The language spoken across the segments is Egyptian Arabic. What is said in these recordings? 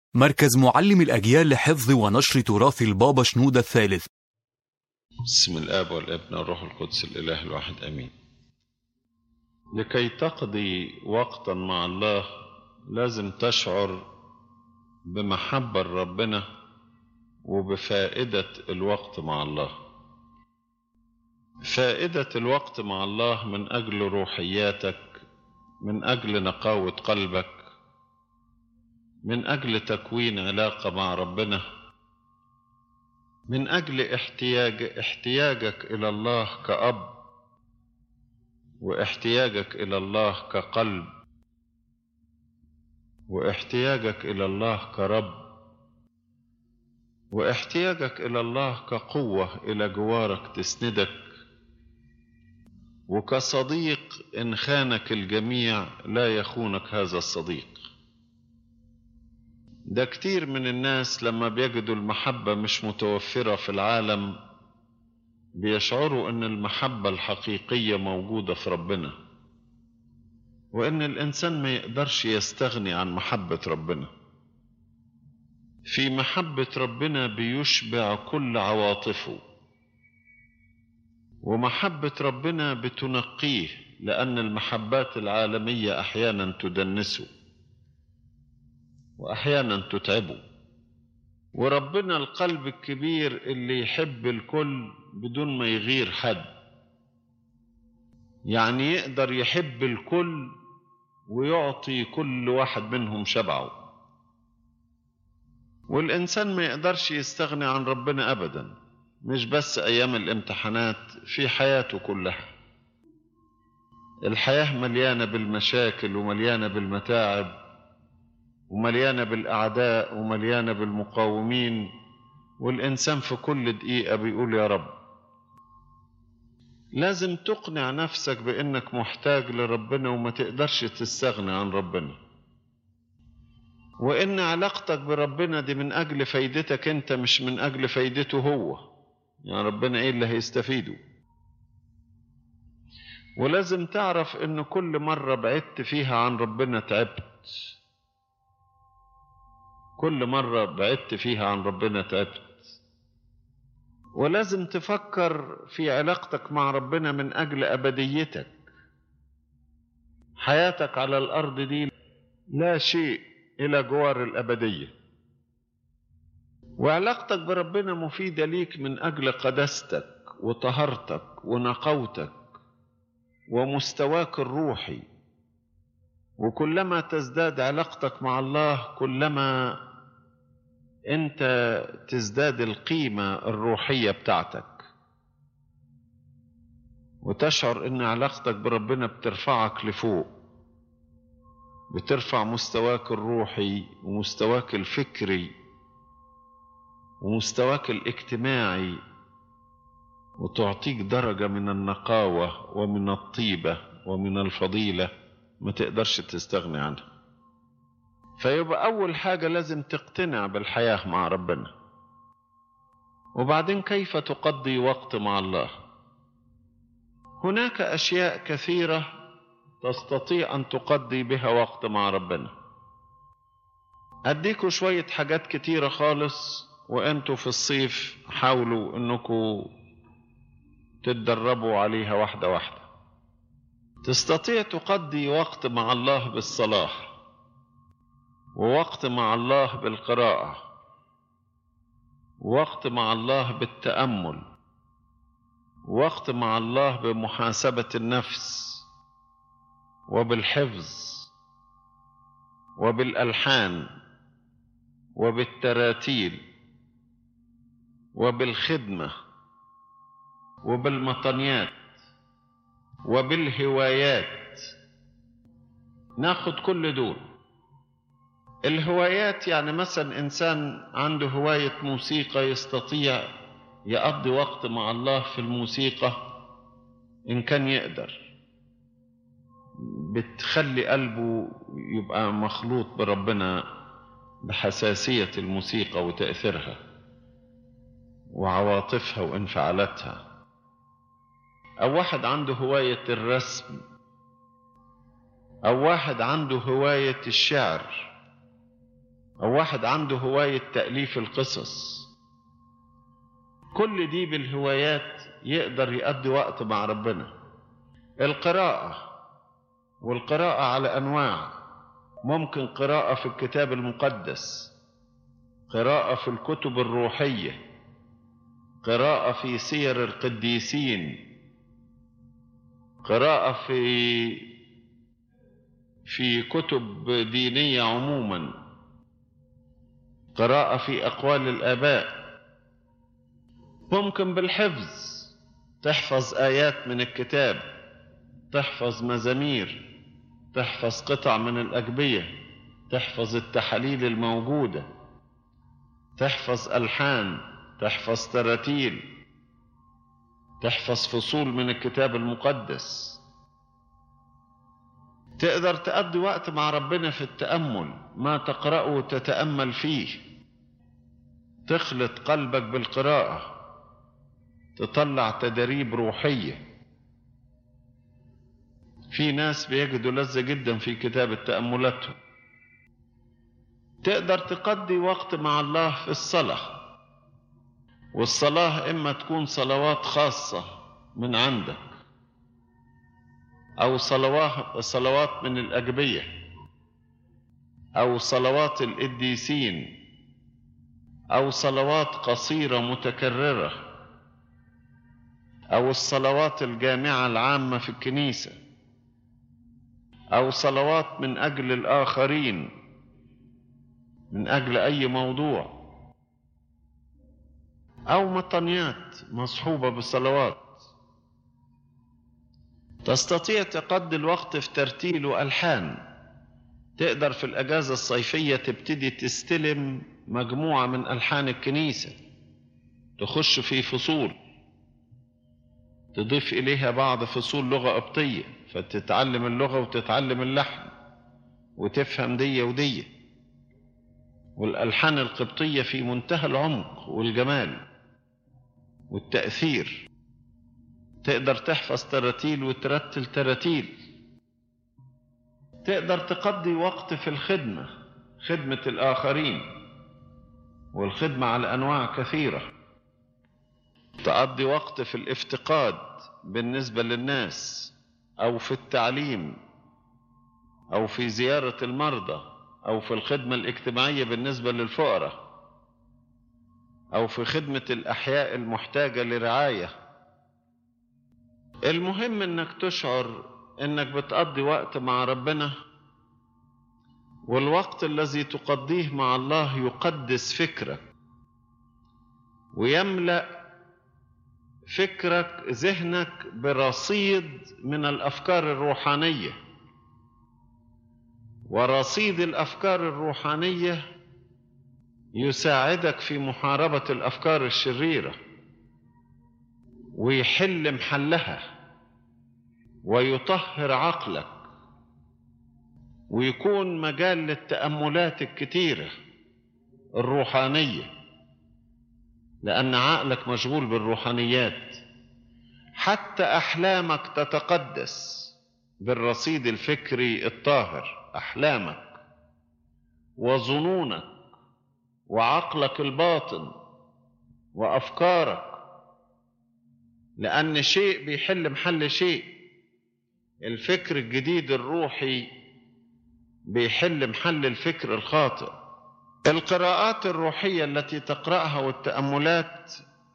مركز معلم الأجيال لحفظ ونشر تراث البابا شنودة الثالث بسم الآب والابن والروح القدس الإله الواحد آمين لكي تقضي وقتا مع الله لازم تشعر بمحبة ربنا وبفائدة الوقت مع الله فائدة الوقت مع الله من أجل روحياتك من أجل نقاوة قلبك من أجل تكوين علاقة مع ربنا من أجل احتياج احتياجك إلى الله كأب واحتياجك إلى الله كقلب واحتياجك إلى الله كرب واحتياجك إلى الله كقوة إلى جوارك تسندك وكصديق إن خانك الجميع لا يخونك هذا الصديق ده كتير من الناس لما بيجدوا المحبة مش متوفرة في العالم بيشعروا ان المحبة الحقيقية موجودة في ربنا وان الانسان ما يقدرش يستغني عن محبة ربنا في محبة ربنا بيشبع كل عواطفه ومحبة ربنا بتنقيه لأن المحبات العالمية أحيانا تدنسه وأحيانا تتعبه وربنا القلب الكبير اللي يحب الكل بدون ما يغير حد يعني يقدر يحب الكل ويعطي كل واحد منهم شبعه والإنسان ما يقدرش يستغني عن ربنا أبدا مش بس أيام الامتحانات في حياته كلها الحياة مليانة بالمشاكل ومليانة بالمتاعب ومليانة بالأعداء ومليانة بالمقاومين والإنسان في كل دقيقة بيقول يا رب لازم تقنع نفسك بأنك محتاج لربنا وما تقدرش تستغني عن ربنا وإن علاقتك بربنا دي من أجل فايدتك أنت مش من أجل فايدته هو يعني ربنا إيه اللي هيستفيده ولازم تعرف إن كل مرة بعدت فيها عن ربنا تعبت كل مرة بعدت فيها عن ربنا تعبت ولازم تفكر في علاقتك مع ربنا من أجل أبديتك حياتك على الأرض دي لا شيء إلى جوار الأبدية وعلاقتك بربنا مفيدة ليك من أجل قداستك وطهارتك ونقوتك ومستواك الروحي وكلما تزداد علاقتك مع الله كلما انت تزداد القيمة الروحية بتاعتك وتشعر ان علاقتك بربنا بترفعك لفوق بترفع مستواك الروحي ومستواك الفكري ومستواك الاجتماعي وتعطيك درجة من النقاوة ومن الطيبة ومن الفضيلة ما تقدرش تستغني عنها فيبقى أول حاجة لازم تقتنع بالحياة مع ربنا وبعدين كيف تقضي وقت مع الله هناك أشياء كثيرة تستطيع أن تقضي بها وقت مع ربنا أديكوا شوية حاجات كتيرة خالص وأنتوا في الصيف حاولوا أنكوا تتدربوا عليها واحدة واحدة تستطيع تقضي وقت مع الله بالصلاة ووقت مع الله بالقراءة وقت مع الله بالتأمل وقت مع الله بمحاسبة النفس وبالحفظ وبالألحان وبالتراتيل وبالخدمة وبالمطنيات وبالهوايات ناخد كل دول الهوايات يعني مثلا انسان عنده هوايه موسيقى يستطيع يقضي وقت مع الله في الموسيقى ان كان يقدر بتخلي قلبه يبقى مخلوط بربنا بحساسيه الموسيقى وتاثيرها وعواطفها وانفعالاتها او واحد عنده هوايه الرسم أو واحد عنده هواية الشعر أو واحد عنده هواية تأليف القصص كل دي بالهوايات يقدر يقضي وقت مع ربنا القراءة والقراءة على أنواع ممكن قراءة في الكتاب المقدس قراءة في الكتب الروحية قراءة في سير القديسين قراءة في في كتب دينية عموما قراءة في أقوال الآباء ممكن بالحفظ تحفظ آيات من الكتاب تحفظ مزامير تحفظ قطع من الأجبية تحفظ التحاليل الموجودة تحفظ ألحان تحفظ تراتيل تحفظ فصول من الكتاب المقدس تقدر تقضي وقت مع ربنا في التأمل ما تقرأه تتأمل فيه تخلط قلبك بالقراءة تطلع تدريب روحية في ناس بيجدوا لذة جدا في كتابة تأملاتهم تقدر تقضي وقت مع الله في الصلاة والصلاة إما تكون صلوات خاصة من عندك أو صلوات صلوات من الأجبية أو صلوات القديسين أو صلوات قصيرة متكررة أو الصلوات الجامعة العامة في الكنيسة أو صلوات من أجل الآخرين من أجل أي موضوع أو مطنيات مصحوبة بالصلوات تستطيع تقضي الوقت في ترتيل وألحان تقدر في الأجازة الصيفية تبتدي تستلم مجموعة من ألحان الكنيسة تخش في فصول تضيف إليها بعض فصول لغة قبطية فتتعلم اللغة وتتعلم اللحن وتفهم دي ودي والألحان القبطية في منتهى العمق والجمال والتأثير تقدر تحفظ تراتيل وترتل تراتيل تقدر تقضي وقت في الخدمة خدمة الآخرين والخدمة على أنواع كثيرة تقضي وقت في الافتقاد بالنسبة للناس أو في التعليم أو في زيارة المرضى أو في الخدمة الاجتماعية بالنسبة للفقراء أو في خدمة الأحياء المحتاجة لرعاية المهم إنك تشعر إنك بتقضي وقت مع ربنا والوقت الذي تقضيه مع الله يقدس فكرك ويملأ فكرك ذهنك برصيد من الافكار الروحانيه ورصيد الافكار الروحانيه يساعدك في محاربه الافكار الشريره ويحل محلها ويطهر عقلك ويكون مجال للتاملات الكتيره الروحانيه لأن عقلك مشغول بالروحانيات حتى أحلامك تتقدس بالرصيد الفكري الطاهر أحلامك وظنونك وعقلك الباطن وأفكارك لأن شيء بيحل محل شيء الفكر الجديد الروحي بيحل محل الفكر الخاطئ القراءات الروحية التي تقرأها والتأملات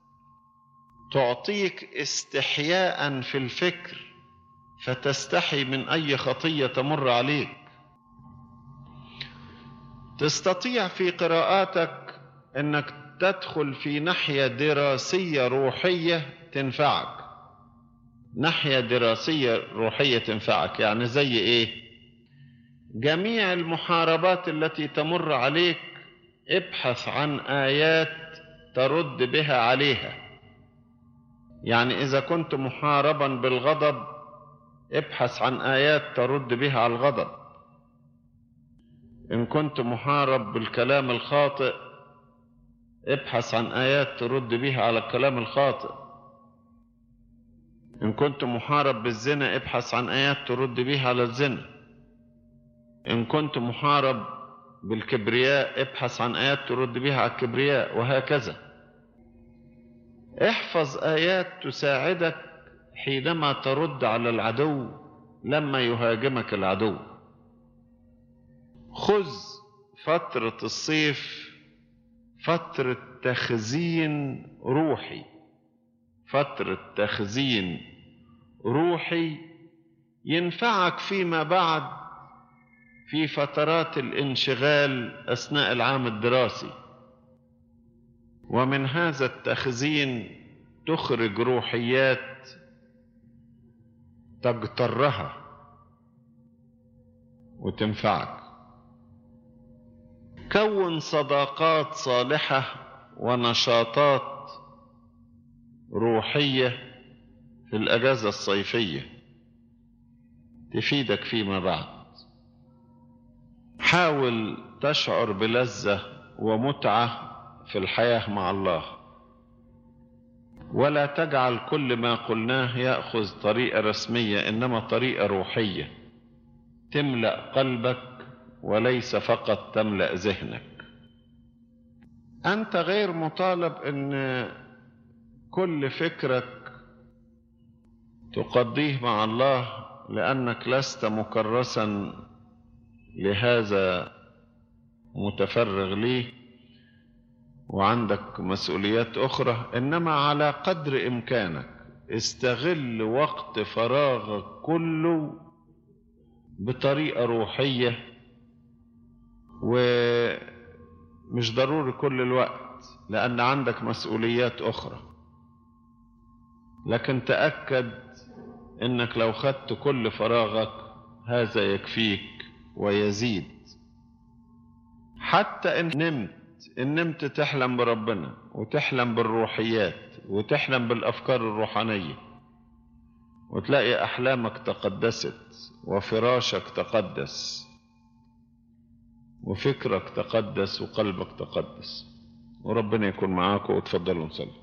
تعطيك استحياء في الفكر فتستحي من أي خطية تمر عليك تستطيع في قراءاتك أنك تدخل في ناحية دراسية روحية تنفعك ناحية دراسية روحية تنفعك يعني زي إيه جميع المحاربات التي تمر عليك ابحث عن آيات ترد بها عليها يعني إذا كنت محاربا بالغضب ابحث عن آيات ترد بها على الغضب إن كنت محارب بالكلام الخاطئ ابحث عن آيات ترد بها على الكلام الخاطئ إن كنت محارب بالزنا ابحث عن آيات ترد بها على الزنا إن كنت محارب بالكبرياء ابحث عن آيات ترد بها على الكبرياء وهكذا احفظ آيات تساعدك حينما ترد على العدو لما يهاجمك العدو خذ فترة الصيف فترة تخزين روحي فترة تخزين روحي ينفعك فيما بعد في فترات الانشغال اثناء العام الدراسي ومن هذا التخزين تخرج روحيات تجترها وتنفعك كون صداقات صالحه ونشاطات روحيه في الاجازه الصيفيه تفيدك فيما بعد حاول تشعر بلذه ومتعه في الحياه مع الله ولا تجعل كل ما قلناه ياخذ طريقه رسميه انما طريقه روحيه تملا قلبك وليس فقط تملا ذهنك انت غير مطالب ان كل فكرك تقضيه مع الله لانك لست مكرسا لهذا متفرغ ليه وعندك مسؤوليات اخرى انما على قدر امكانك استغل وقت فراغك كله بطريقه روحيه ومش ضروري كل الوقت لان عندك مسؤوليات اخرى لكن تاكد انك لو خدت كل فراغك هذا يكفيك ويزيد حتى ان نمت ان نمت تحلم بربنا وتحلم بالروحيات وتحلم بالافكار الروحانيه وتلاقي احلامك تقدست وفراشك تقدس وفكرك تقدس وقلبك تقدس وربنا يكون معاكم وتفضلوا نصلي